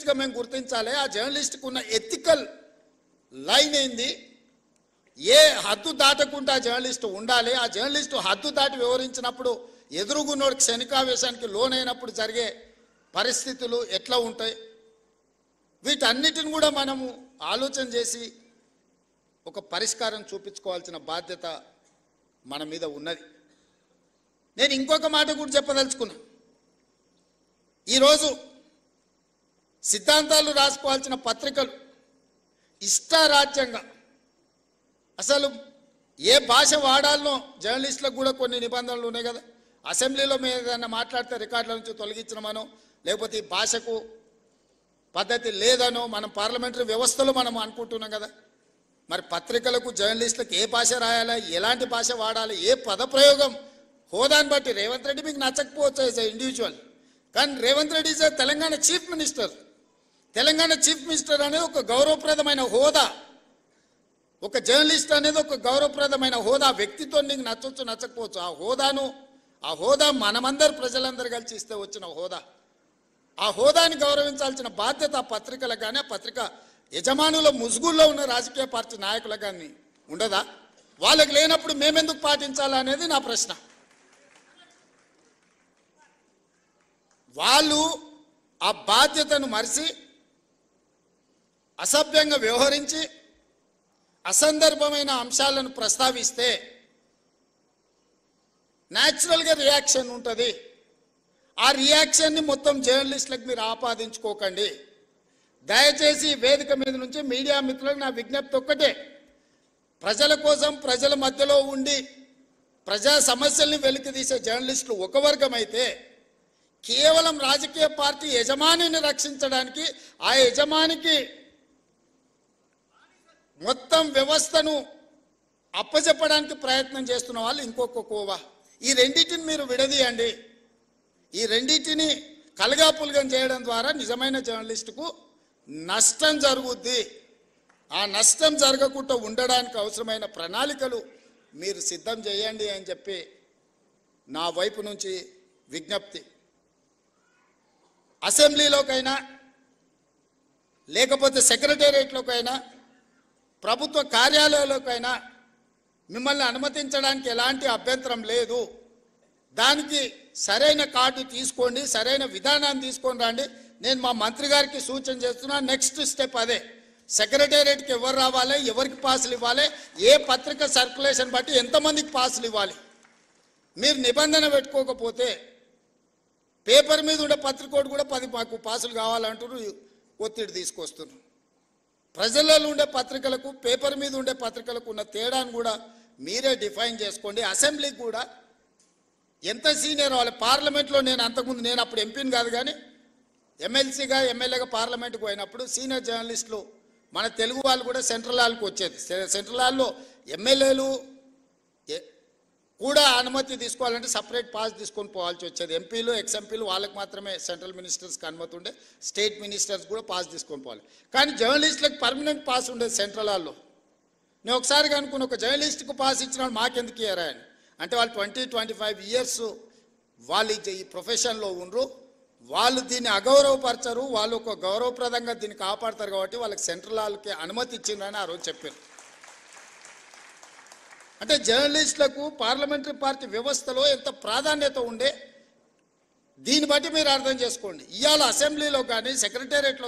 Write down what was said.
జర్నలిస్ట్గా మేము గుర్తించాలి ఆ జర్నలిస్ట్కి ఉన్న ఎథికల్ లైన్ ఏంది ఏ హద్దు దాటకుండా ఆ జర్నలిస్ట్ ఉండాలి ఆ జర్నలిస్టు హద్దు దాటి వివరించినప్పుడు ఎదురుగున్నోడికి క్షణికావేశానికి లోనైనప్పుడు జరిగే పరిస్థితులు ఎట్లా ఉంటాయి వీటన్నిటిని కూడా మనము ఆలోచన చేసి ఒక పరిష్కారం చూపించుకోవాల్సిన బాధ్యత మన మీద ఉన్నది నేను ఇంకొక మాట కూడా చెప్పదలుచుకున్నా ఈరోజు సిద్ధాంతాలు రాసుకోవాల్సిన పత్రికలు ఇష్టారాజ్యంగా అసలు ఏ భాష వాడాలనో జర్నలిస్టులకు కూడా కొన్ని నిబంధనలు ఉన్నాయి కదా అసెంబ్లీలో మేము ఏదైనా మాట్లాడితే రికార్డుల నుంచి తొలగించడమనో లేకపోతే ఈ భాషకు పద్ధతి లేదనో మనం పార్లమెంటరీ వ్యవస్థలో మనం అనుకుంటున్నాం కదా మరి పత్రికలకు జర్నలిస్టులకు ఏ భాష రాయాలా ఎలాంటి భాష వాడాలి ఏ పదప్రయోగం హోదాని బట్టి రేవంత్ రెడ్డి మీకు నచ్చకపోవచ్చు యాజ్ ఇండివిజువల్ కానీ Revanth Reddy is Telangana chief minister Telangana chief minister అనేది ఒక గౌరవప్రదమైన హోదా ఒక జర్నలిస్ట్ అనేది ఒక గౌరవప్రదమైన హోదా వ్యక్తితో నీకు నచ్చొచ్చు నచ్చకపోవచ్చు ఆ హోదాను ఆ హోదా మనమందరు ప్రజలందరూ కలిసి ఇస్తే వచ్చిన హోదా ఆ హోదాని గౌరవించాల్సిన బాధ్యత ఆ పత్రికలకు కానీ ఆ పత్రిక యజమానుల ముసుగుల్లో ఉన్న రాజకీయ పార్టీ నాయకులకు కానీ ఉండదా వాళ్ళకి లేనప్పుడు మేమెందుకు పాటించాలా అనేది నా ప్రశ్న వాళ్ళు ఆ బాధ్యతను మరిచి అసభ్యంగా వ్యవహరించి అసందర్భమైన అంశాలను ప్రస్తావిస్తే న్యాచురల్గా రియాక్షన్ ఉంటుంది ఆ రియాక్షన్ని మొత్తం జర్నలిస్టులకు మీరు ఆపాదించుకోకండి దయచేసి ఈ వేదిక మీద నుంచి మీడియా మిత్రులకు నా విజ్ఞప్తి ఒక్కటే ప్రజల కోసం ప్రజల మధ్యలో ఉండి ప్రజా సమస్యల్ని వెలికితీసే జర్నలిస్టులు ఒక వర్గం అయితే కేవలం రాజకీయ పార్టీ యజమానిని రక్షించడానికి ఆ యజమానికి మొత్తం వ్యవస్థను అప్పచెప్పడానికి ప్రయత్నం చేస్తున్న వాళ్ళు ఇంకొక కోవా ఈ రెండింటిని మీరు విడదీయండి ఈ రెండింటిని కలగాపులగం చేయడం ద్వారా నిజమైన జర్నలిస్టుకు నష్టం జరుగుద్ది ఆ నష్టం జరగకుండా ఉండడానికి అవసరమైన ప్రణాళికలు మీరు సిద్ధం చేయండి అని చెప్పి నా వైపు నుంచి విజ్ఞప్తి అసెంబ్లీలోకైనా లేకపోతే సెక్రటేరియట్లోకైనా ప్రభుత్వ కార్యాలయాలకైనా మిమ్మల్ని అనుమతించడానికి ఎలాంటి అభ్యంతరం లేదు దానికి సరైన కార్డు తీసుకోండి సరైన విధానాన్ని తీసుకొని రండి నేను మా మంత్రి గారికి సూచన చేస్తున్నా నెక్స్ట్ స్టెప్ అదే సెక్రటేరియట్కి ఎవరు రావాలి ఎవరికి పాసులు ఇవ్వాలి ఏ పత్రిక సర్క్యులేషన్ బట్టి ఎంతమందికి పాసులు ఇవ్వాలి మీరు నిబంధన పెట్టుకోకపోతే పేపర్ మీద ఉండే పత్రికోటి కూడా పది మాకు పాసులు కావాలంటారు ఒత్తిడి తీసుకొస్తున్నారు ప్రజలలో ఉండే పత్రికలకు పేపర్ మీద ఉండే పత్రికలకు ఉన్న తేడాను కూడా మీరే డిఫైన్ చేసుకోండి అసెంబ్లీకి కూడా ఎంత సీనియర్ వాళ్ళు పార్లమెంట్లో నేను అంతకుముందు నేను అప్పుడు ఎంపీని కాదు కానీ ఎమ్మెల్సీగా ఎమ్మెల్యేగా పార్లమెంట్కి పోయినప్పుడు సీనియర్ జర్నలిస్టులు మన తెలుగు వాళ్ళు కూడా సెంట్రల్ హాల్కి వచ్చేది సె- సెంట్రల్ హాల్లో ఎమ్మెల్యేలు ఎ- కూడా అనుమతి తీసుకోవాలంటే సపరేట్ పాస్ తీసుకొని పోవాల్సి వచ్చేది ఎంపీలు ఎక్స్ ఎంపీలు వాళ్ళకి మాత్రమే సెంట్రల్ మినిస్టర్స్కి అనుమతి ఉండే స్టేట్ మినిస్టర్స్ కూడా పాస్ తీసుకొని పోవాలి కానీ జర్నలిస్టులకు పర్మనెంట్ పాస్ ఉండేది సెంట్రల్ హాల్లో నేను ఒకసారి అనుకున్న ఒక జర్నలిస్ట్కు పాస్ ఇచ్చిన వాళ్ళు మాకెందుకు ఇయ్యరా అని అంటే వాళ్ళు ట్వంటీ ట్వంటీ ఫైవ్ ఇయర్స్ వాళ్ళు ఈ- ఈ ప్రొఫెషన్లో ఉండరు వాళ్ళు దీన్ని అగౌరవపరచరు వాళ్ళు ఒక గౌరవప్రదంగా దీన్ని కాపాడతారు కాబట్టి వాళ్ళకి సెంట్రల్ హాల్కి అనుమతి ఇచ్చిందని ఆ రోజు చెప్పారు అంటే జర్నలిస్టులకు పార్లమెంటరీ పార్టీ వ్యవస్థలో ఎంత ప్రాధాన్యత ఉండే దీన్ని బట్టి మీరు అర్థం చేసుకోండి ఇవాళ అసెంబ్లీలో కానీ సెక్రటేరియట్లో